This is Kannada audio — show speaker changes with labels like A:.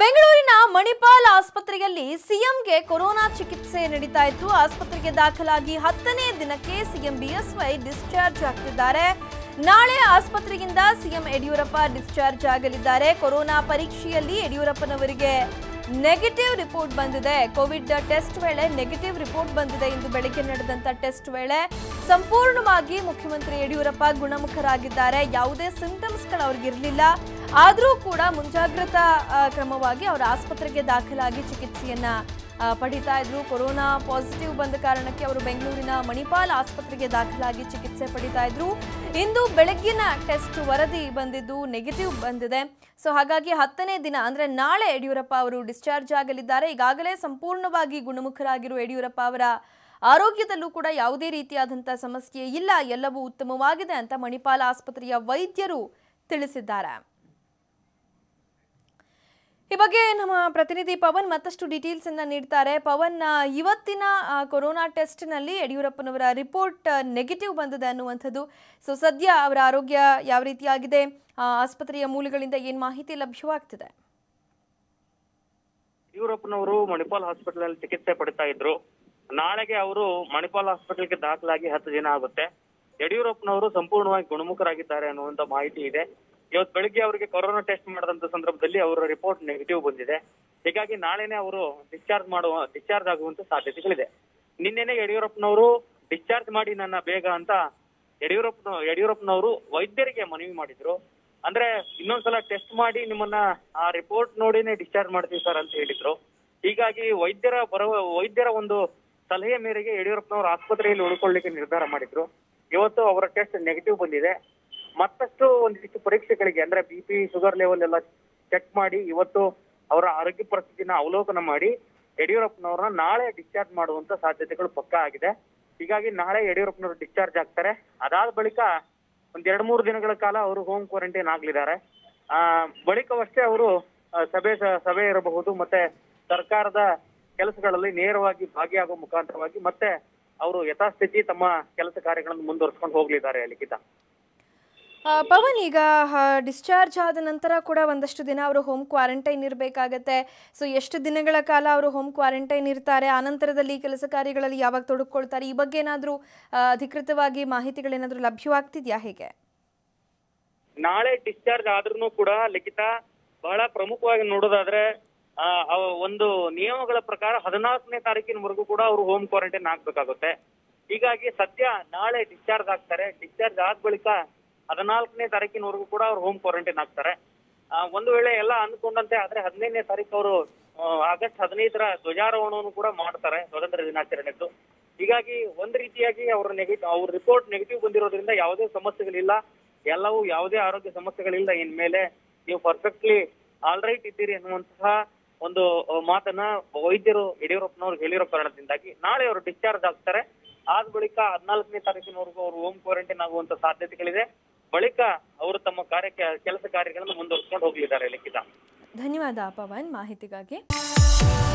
A: ಬೆಂಗಳೂರಿನ ಮಣಿಪಾಲ್ ಆಸ್ಪತ್ರೆಯಲ್ಲಿ ಸಿಎಂಗೆ ಕೊರೋನಾ ಚಿಕಿತ್ಸೆ ನಡೀತಾ ಇತ್ತು ಆಸ್ಪತ್ರೆಗೆ ದಾಖಲಾಗಿ ಹತ್ತನೇ ದಿನಕ್ಕೆ ಸಿಎಂ ಬಿಎಸ್ವೈ ಡಿಸ್ಚಾರ್ಜ್ ಆಗ್ತಿದ್ದಾರೆ ನಾಳೆ ಆಸ್ಪತ್ರೆಯಿಂದ ಸಿಎಂ ಯಡಿಯೂರಪ್ಪ ಡಿಸ್ಚಾರ್ಜ್ ಆಗಲಿದ್ದಾರೆ ಕೊರೋನಾ ಪರೀಕ್ಷೆಯಲ್ಲಿ ಯಡಿಯೂರಪ್ಪನವರಿಗೆ ನೆಗೆಟಿವ್ ರಿಪೋರ್ಟ್ ಬಂದಿದೆ ಕೋವಿಡ್ ಟೆಸ್ಟ್ ವೇಳೆ ನೆಗೆಟಿವ್ ರಿಪೋರ್ಟ್ ಬಂದಿದೆ ಇಂದು ಬೆಳಗ್ಗೆ ನಡೆದಂತ ಟೆಸ್ಟ್ ವೇಳೆ ಸಂಪೂರ್ಣವಾಗಿ ಮುಖ್ಯಮಂತ್ರಿ ಯಡಿಯೂರಪ್ಪ ಗುಣಮುಖರಾಗಿದ್ದಾರೆ ಯಾವುದೇ ಸಿಂಟಮ್ಸ್ಗಳು ಅವ್ರಿಗಿರಲಿಲ್ಲ ಆದರೂ ಕೂಡ ಮುಂಜಾಗ್ರತಾ ಆ, ಕ್ರಮವಾಗಿ ಅವರು ಆಸ್ಪತ್ರೆಗೆ ದಾಖಲಾಗಿ ಚಿಕಿತ್ಸೆಯನ್ನ ಆ, ಪಡಿತಾ ಇದ್ರು ಕೊರೋನಾ ಪಾಸಿಟಿವ್ ಬಂದ ಕಾರಣಕ್ಕೆ ಅವರು ಬೆಂಗಳೂರಿನ ಮಣಿಪಾಲ್ ಆಸ್ಪತ್ರೆಗೆ ದಾಖಲಾಗಿ ಚಿಕಿತ್ಸೆ ಪಡಿತಾ ಇದ್ರು ಇಂದು ಬೆಳಗ್ಗಿನ ಟೆಸ್ಟ್ ವರದಿ ಬಂದಿದ್ದು ನೆಗೆಟಿವ್ ಬಂದಿದೆ ಸೊ ಹಾಗಾಗಿ ಹತ್ತನೇ ದಿನ ಅಂದ್ರೆ ನಾಳೆ ಯಡಿಯೂರಪ್ಪ ಅವರು ಡಿಸ್ಚಾರ್ಜ್ ಆಗಲಿದ್ದಾರೆ ಈಗಾಗಲೇ ಸಂಪೂರ್ಣವಾಗಿ ಗುಣಮುಖರಾಗಿರುವ ಯಡಿಯೂರಪ್ಪ ಅವರ ಆರೋಗ್ಯದಲ್ಲೂ ಕೂಡ ಯಾವುದೇ ರೀತಿಯಾದಂಥ ಸಮಸ್ಯೆ ಇಲ್ಲ ಎಲ್ಲವೂ ಉತ್ತಮವಾಗಿದೆ ಅಂತ ಮಣಿಪಾಲ್ ಆಸ್ಪತ್ರೆಯ ವೈದ್ಯರು ತಿಳಿಸಿದ್ದಾರೆ ಈ ಬಗ್ಗೆ ನಮ್ಮ ಪ್ರತಿನಿಧಿ ಪವನ್ ಮತ್ತಷ್ಟು ಡೀಟೇಲ್ಸ್ ಅನ್ನ ನೀಡ್ತಾರೆ ಪವನ್ ಆ, ಇವತ್ತಿನ ಆ, ಕೊರೋನಾ ಟೆಸ್ಟ್ನಲ್ಲಿ ಯಡಿಯೂರಪ್ಪನವರ ರಿಪೋರ್ಟ್ ನೆಗೆಟಿವ್ ಬಂದಿದೆ ಅನ್ನುವಂಥದ್ದು ಸೊ ಸದ್ಯ ಅವರ ಆರೋಗ್ಯ ಯಾವ ರೀತಿಯಾಗಿದೆ ಆ, ಆಸ್ಪತ್ರೆಯ ಮೂಲಗಳಿಂದ ಏನು ಮಾಹಿತಿ ಲಭ್ಯವಾಗ್ತಿದೆ
B: ಯಡಿಯೂರಪ್ಪನವರು ಮಣಿಪಾಲ್ ಹಾಸ್ಪಿಟಲ್ ಅಲ್ಲಿ ಚಿಕಿತ್ಸೆ ಪಡಿತಾ ಇದ್ರು ನಾಳೆಗೆ ಅವರು ಮಣಿಪಾಲ್ ಹಾಸ್ಪಿಟಲ್ಗೆ ದಾಖಲಾಗಿ ಹತ್ತು ದಿನ ಆಗುತ್ತೆ ಯಡಿಯೂರಪ್ಪನವರು ಸಂಪೂರ್ಣವಾಗಿ ಗುಣಮುಖರಾಗಿದ್ದಾರೆ ಅನ್ನುವಂತ ಮಾಹಿತಿ ಇದೆ ಇವತ್ತು ಬೆಳಿಗ್ಗೆ ಅವರಿಗೆ ಕೊರೋನಾ ಟೆಸ್ಟ್ ಮಾಡಿದಂತ ಸಂದರ್ಭದಲ್ಲಿ ಅವರ ರಿಪೋರ್ಟ್ ನೆಗೆಟಿವ್ ಬಂದಿದೆ ಹೀಗಾಗಿ ನಾಳೆನೆ ಅವರು ಡಿಸ್ಚಾರ್ಜ್ ಮಾಡುವ ಡಿಸ್ಚಾರ್ಜ್ ಆಗುವಂತ ಸಾಧ್ಯತೆಗಳಿದೆ ನಿನ್ನೆನೆ ಯಡಿಯೂರಪ್ಪನವರು ಡಿಸ್ಚಾರ್ಜ್ ಮಾಡಿ ನನ್ನ ಬೇಗ ಅಂತ ಯಡಿಯೂರಪ್ಪನ ಯಡಿಯೂರಪ್ಪನವರು ವೈದ್ಯರಿಗೆ ಮನವಿ ಮಾಡಿದ್ರು ಅಂದ್ರೆ ಇನ್ನೊಂದ್ಸಲ ಟೆಸ್ಟ್ ಮಾಡಿ ನಿಮ್ಮನ್ನ ಆ ರಿಪೋರ್ಟ್ ನೋಡಿನೇ ಡಿಸ್ಚಾರ್ಜ್ ಮಾಡ್ತೀವಿ ಸರ್ ಅಂತ ಹೇಳಿದ್ರು ಹೀಗಾಗಿ ವೈದ್ಯರ ಬರುವ ವೈದ್ಯರ ಒಂದು ಸಲಹೆ ಮೇರೆಗೆ ಯಡಿಯೂರಪ್ಪನವರು ಆಸ್ಪತ್ರೆಯಲ್ಲಿ ಉಳ್ಕೊಳ್ಳಿಕ್ಕೆ ನಿರ್ಧಾರ ಮಾಡಿದ್ರು ಇವತ್ತು ಅವರ ಟೆಸ್ಟ್ ನೆಗೆಟಿವ್ ಬಂದಿದೆ ಮತ್ತಷ್ಟು ಒಂದಿಷ್ಟು ಪರೀಕ್ಷೆಗಳಿಗೆ ಅಂದ್ರೆ ಬಿ ಪಿ ಶುಗರ್ ಲೆವೆಲ್ ಎಲ್ಲ ಚೆಕ್ ಮಾಡಿ ಇವತ್ತು ಅವರ ಆರೋಗ್ಯ ಪರಿಸ್ಥಿತಿನ ಅವಲೋಕನ ಮಾಡಿ ಯಡಿಯೂರಪ್ಪನವ್ರನ್ನ ನಾಳೆ ಡಿಸ್ಚಾರ್ಜ್ ಮಾಡುವಂತ ಸಾಧ್ಯತೆಗಳು ಪಕ್ಕಾ ಆಗಿದೆ ಹೀಗಾಗಿ ನಾಳೆ ಯಡಿಯೂರಪ್ಪನವರು ಡಿಸ್ಚಾರ್ಜ್ ಆಗ್ತಾರೆ ಅದಾದ ಬಳಿಕ ಒಂದ್ ಎರಡ್ ಮೂರು ದಿನಗಳ ಕಾಲ ಅವರು ಹೋಮ್ ಕ್ವಾರಂಟೈನ್ ಆಗ್ಲಿದ್ದಾರೆ ಆ ಬಳಿಕವಷ್ಟೇ ಅವರು ಆ, ಸಭೆ ಸ- ಸಭೆ ಇರಬಹುದು ಮತ್ತೆ ಸರ್ಕಾರದ ಕೆಲಸಗಳಲ್ಲಿ ನೇರವಾಗಿ ಭಾಗಿಯಾಗುವ ಮುಖಾಂತರವಾಗಿ ಮತ್ತೆ ಅವರು ಯಥಾಸ್ಥಿತಿ ತಮ್ಮ ಕೆಲಸ ಕಾರ್ಯಗಳನ್ನು ಮುಂದುವರಿಸ್ಕೊಂಡು ಹೋಗ್ಲಿದ್ದಾರೆ ಲಿಖಿತ
A: ಆ, ಪವನ್ ಈಗ ಡಿಸ್ಚಾರ್ಜ್ ಆದ ನಂತರ ಕೂಡ ಒಂದಷ್ಟು ದಿನ ಅವರು ಹೋಮ್ ಕ್ವಾರಂಟೈನ್ ಇರಬೇಕಾಗತ್ತೆ ಸೊ ಎಷ್ಟು ದಿನಗಳ ಕಾಲ ಅವರು ಹೋಮ್ ಕ್ವಾರಂಟೈನ್ ಇರ್ತಾರೆ ಆನಂತರದಲ್ಲಿ ಕೆಲಸ ಕಾರ್ಯಗಳಲ್ಲಿ ಯಾವಾಗ ತೊಡಗಿಕೊಳ್ತಾರೆ ಈ ಬಗ್ಗೆ ಏನಾದರೂ ಅಧಿಕೃತವಾಗಿ ಮಾಹಿತಿಗಳೇನಾದರೂ ಲಭ್ಯವಾಗ್ತಿದೆಯಾ ಹೇಗೆ
B: ನಾಳೆ ಡಿಸ್ಚಾರ್ಜ್ ಆದ್ರೂ ಕೂಡ ಲಿಖಿತ ಬಹಳ ಪ್ರಮುಖವಾಗಿ ನೋಡೋದಾದ್ರೆ ಆ, ಅವ ಒಂದು ನಿಯಮಗಳ ಪ್ರಕಾರ ಹದಿನಾಲ್ಕನೇ ತಾರೀಕಿನವರೆಗೂ ಕೂಡ ಅವರು ಹೋಮ್ ಕ್ವಾರಂಟೈನ್ ಆಗ್ಬೇಕಾಗುತ್ತೆ ಹೀಗಾಗಿ ಸದ್ಯ ನಾಳೆ ಡಿಸ್ಚಾರ್ಜ್ ಆಗ್ತಾರೆ ಡಿಸ್ಚಾರ್ಜ್ ಆದ ಬಳಿಕ ಹದಿನಾಲ್ಕನೇ ತಾರೀಕಿನವರೆಗೂ ಕೂಡ ಅವ್ರು ಹೋಮ್ ಕ್ವಾರಂಟೈನ್ ಆಗ್ತಾರೆ ಆ, ಒಂದು ವೇಳೆ ಎಲ್ಲ ಅನ್ಕೊಂಡಂತೆ ಆದ್ರೆ ಹದಿನೈದನೇ ತಾರೀಕು ಅವರು ಆಗಸ್ಟ್ ಹದಿನೈದರ ಧ್ವಜಾರೋಹಣವನ್ನು ಕೂಡ ಮಾಡ್ತಾರೆ ಸ್ವಾತಂತ್ರ್ಯ ದಿನಾಚರಣೆದ್ದು ಹೀಗಾಗಿ ಒಂದ್ ರೀತಿಯಾಗಿ ಅವ್ರ ನೆಗೆಟಿವ್ ಅವ್ರ ರಿಪೋರ್ಟ್ ನೆಗೆಟಿವ್ ಬಂದಿರೋದ್ರಿಂದ ಯಾವುದೇ ಸಮಸ್ಯೆಗಳಿಲ್ಲ ಎಲ್ಲವೂ ಯಾವುದೇ ಆರೋಗ್ಯ ಸಮಸ್ಯೆಗಳಿಲ್ಲ ಇನ್ಮೇಲೆ ನೀವು ಪರ್ಫೆಕ್ಟ್ಲಿ ಆಲ್ ರೈಟ್ ಇದ್ದೀರಿ ಅನ್ನುವಂತಹ ಒಂದು ಆ, ಮಾತನ್ನ ವೈದ್ಯರು ಯಡಿಯೂರಪ್ಪನವ್ರು ಹೇಳಿರೋ ಕಾರಣದಿಂದಾಗಿ ನಾಳೆ ಅವರು ಡಿಸ್ಚಾರ್ಜ್ ಆಗ್ತಾರೆ ಆದ ಬಳಿಕ ಹದಿನಾಲ್ಕನೇ ತಾರೀಕಿನವರೆಗೂ ಅವರು ಹೋಮ್ ಕ್ವಾರಂಟೈನ್ ಆಗುವಂತ ಸಾಧ್ಯತೆಗಳಿದೆ ಬಳಿಕ ಅವರು ತಮ್ಮ ಕಾರ್ಯಕ್ಕೆ ಕೆಲಸ ಕಾರ್ಯಗಳನ್ನು ಮುಂದುವರಿಸ್ಕೊಂಡು ಹೋಗ್ಲಿದ್ದಾರೆ ಲಿಖಿತ
A: ಧನ್ಯವಾದ ಪವನ್ ಮಾಹಿತಿಗಾಗಿ